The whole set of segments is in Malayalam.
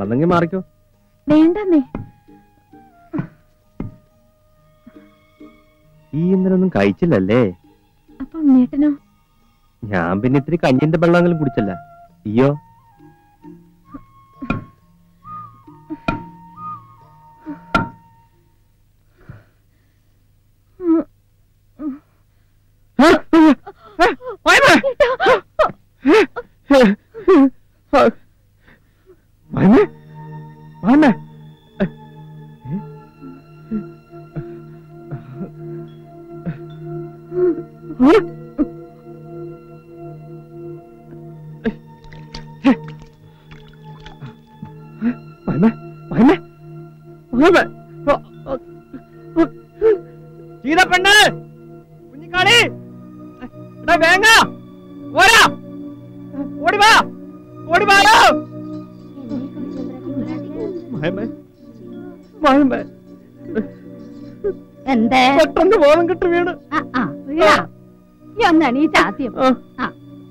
അളന്നെങ്കിൽ മാറിക്കോ വേണ്ടെന്നേ ഈ ഇന്നലെ ഒന്നും കഴിച്ചില്ലല്ലേ അപ്പൊ ഉണ്ണേട്ടനോ ഞാൻ പിന്നെ ഇത്തിരി കഞ്ഞിന്റെ വെള്ളമെങ്കിലും കുടിച്ചല്ല അയ്യോ ചീതപ്പെണ്ണ് കുഞ്ഞിക്കാളി എടാ വേങ്ങ ഓരാ ഓടി വാ ഓടി വായോ മഹമേ മഹമേ എന്തേ പെട്ടെന്ന് ബോധം കിട്ടി വീണ് ആ, ആ, വീഴാ. ഈ ഒന്ന് എണീറ്റ് ആദ്യം ആ. ആ.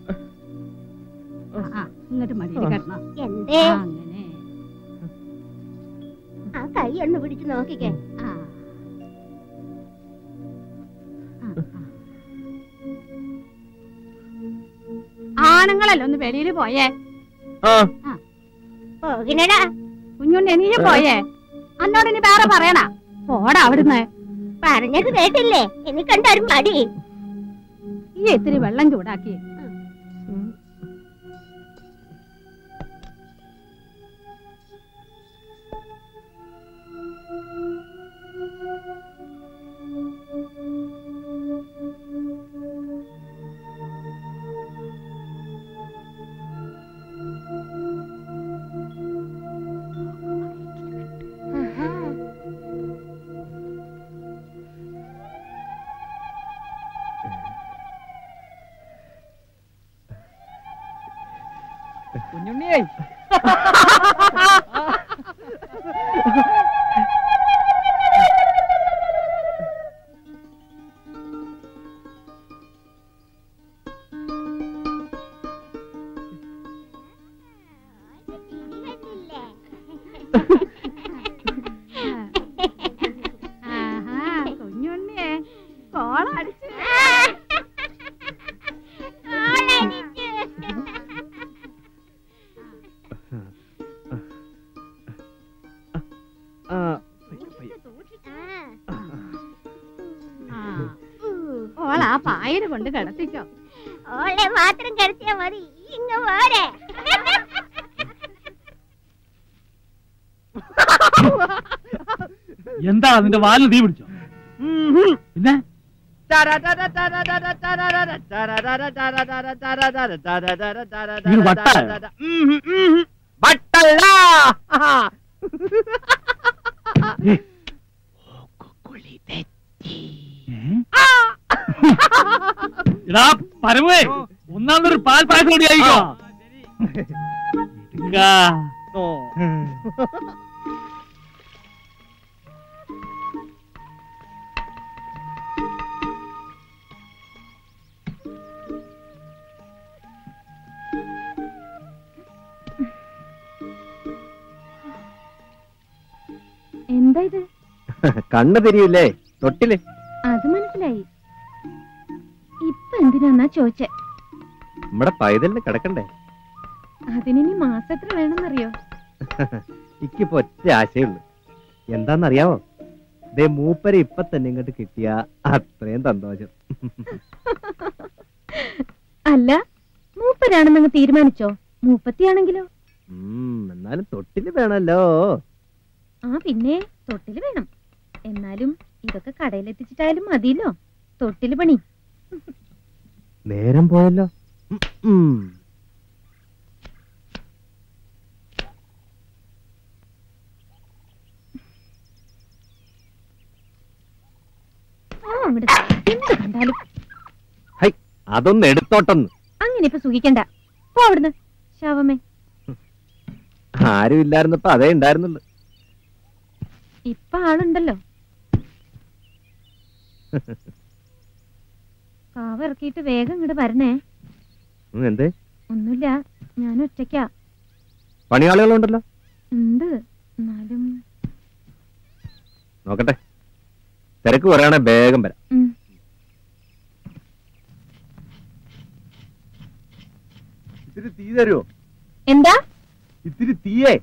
ആ, ആ, ഇങ്ങോട്ട് മടിയിൽ കിടന്നോ എന്തേ ആ, അങ്ങനെ ആ കൈ ഒന്ന് പിടിച്ചു നോക്കിക്കേ ആ. ആ, ആ. ആണുങ്ങളല്ലേ ഒന്ന് വെളിയിൽ പോയേ ആ പോകിനടാ കുഞ്ഞുണ്ണി നീ പോയേ അന്നോട് ഇനി വേറെ പറയണ പോടാ അവിടുന്ന് പറഞ്ഞത് കേട്ടില്ലേ എനിക്കെന്തായാലും മടി ഈ ഇത്തിരി വെള്ളം ചൂടാക്കി കുഞ്ഞുണ്ണിയേ ആഹാ, കുഞ്ഞുണ്ണിയെ കോളടിച്ച് ആ ആ, ഓളാ പായല് കൊണ്ട് കിടത്തിക്കോ ഓളെ മാത്രം കിടത്തിയാ മതി ഇങ്ങ് പോരെ എന്താ നിന്റെ വാലിന് തീ പിടിച്ചോ പിന്നെ ഇത് വട്ടായോ? വട്ടല്ല ഏ? എടാ പരമേ ഒന്നാമതൊരു പാൽ പായസം കൂടി ആയിക്കോ ഇടുങ്കാ. എന്താ ഇത് കണ്ണ് തിരിയില്ലേ തൊട്ടില് അത് മനസ്സിലായി ഇപ്പൊ എന്തിനാന്നാ ചോദിച്ചേ നമ്മുടെ പൈതലിന് കിടക്കണ്ടേ അതിനി മാസം എത്ര വേണമെന്നറിയോ ഇക്കിപ്പോ ഒറ്റ ആശയുള്ളു എന്താന്നറിയാവോ ദേ മൂപ്പരെ ഇപ്പൊ തന്നെ ഇങ്ങോട്ട് കിട്ടിയ അത്രയും സന്തോഷം അല്ല മൂപ്പരാണെന്നങ്ങ് തീരുമാനിച്ചോ മൂപ്പത്തിയാണെങ്കിലോ ഉം, എന്നാലും തൊട്ടില് വേണല്ലോ ആ പിന്നെ തൊട്ടില് വേണം എന്നാലും ഇതൊക്കെ കടയിലെത്തിച്ചിട്ടായാലും മതിയല്ലോ തൊട്ടില് പണി നേരം പോയല്ലോ ഉം, ഉം. ആ അങ്ങട് എന്ത് കണ്ടാലും ഹൈ അതൊന്ന് എടുത്തോട്ടെന്ന് അങ്ങനെ ഇപ്പൊ സുഖിക്കണ്ട പോ അവിടുന്ന് ശവമേ ആരും ഇല്ലായിരുന്നപ്പോ അതേ ഉണ്ടായിരുന്നുള്ളു ഇപ്പൊ ആളുണ്ടല്ലോ കാവ് ഇറക്കിയിട്ട് വേഗം ഇങ്ങോട്ട് വരണേ ഉം, എന്തേ ഒന്നുമില്ല ഞാൻ ഒറ്റയ്ക്കാ പണിയാളുകളുണ്ടല്ലോ ഉണ്ട് എന്നാലും നോക്കട്ടെ തിരക്ക് കുറയാണെ വേഗം വരാം ഉം. ഇത്തിരി തീ തരുമോ എന്താ ഇത്തിരി തീയേ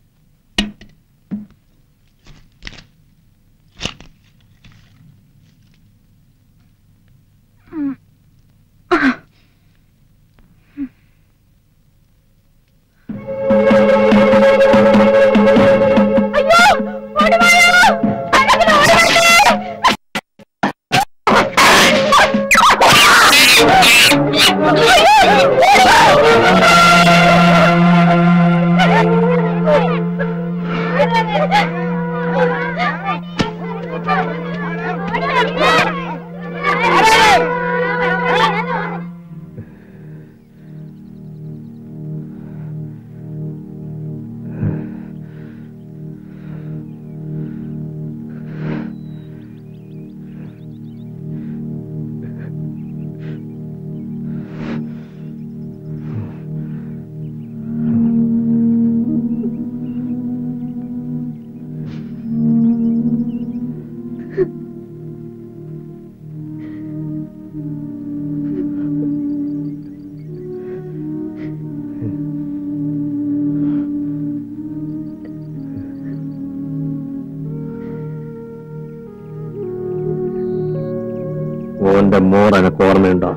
ഓന്റെ മോർ എനക്ക് ഓർമ്മയുണ്ടോ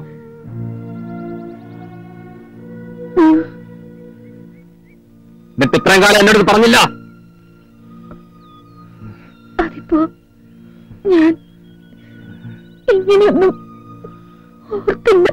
എന്നിട്ട് ഇത്രയും കാലം എന്നോട് പറഞ്ഞില്ല അതിപ്പോ ഞാൻ ഇങ്ങനെയൊന്നും ഓർത്തില്ല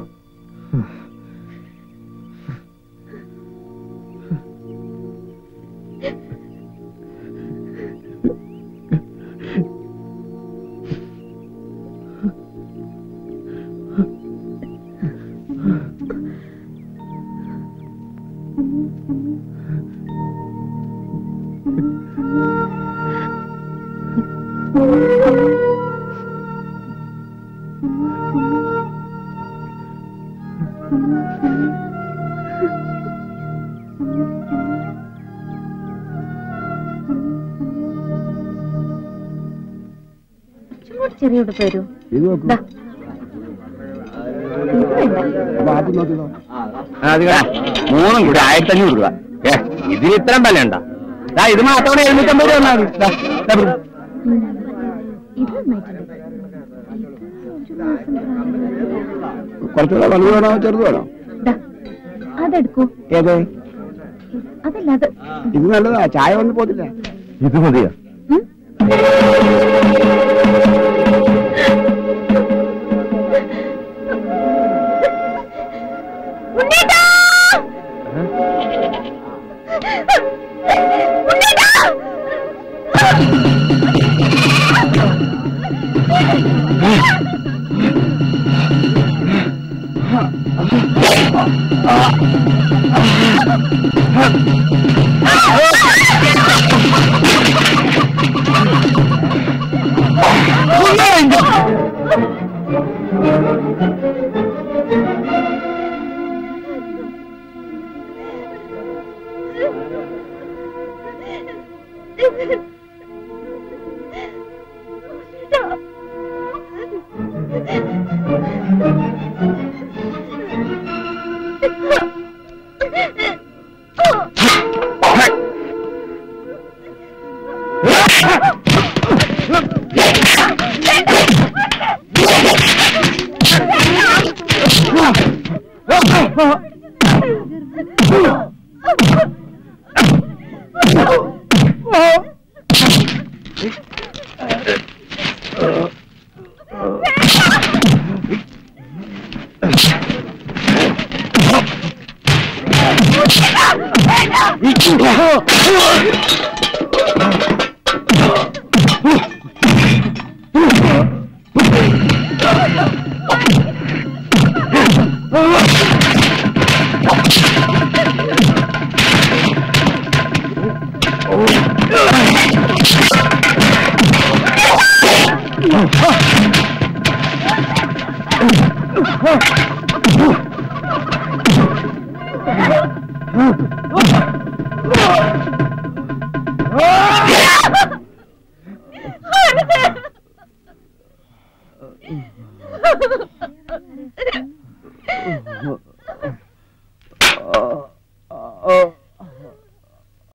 ചൂട് ചെറിയ ഉടുപ്പ് വരൂ ദാ. ഇത് വേണ്ട. മൂന്നും കൂടി ആയിരത്തി അഞ്ഞൂറ് രൂപ ഏ ഇതിന് ഇത്രയും വില ഉണ്ടോ ഇത് മാത്രം എഴുന്നൂറ്റമ്പത് രൂപ തന്നാ മതി. ദാ, ദാ പിടി. ഉം. ഇത് നന്നായിട്ടുണ്ട് ഇത് ഒരു മാസം പ്രായം. കുറച്ചുകൂടെ വലുത് വേണോ ചെറുത് വേണോ ദാ, അതെടുക്കൂ ഏത് അതല്ല അത് ഇത് നല്ലതാ ചായ വന്ന് പോത്തില്ല ഇത് മതിയോ ഉം? ആ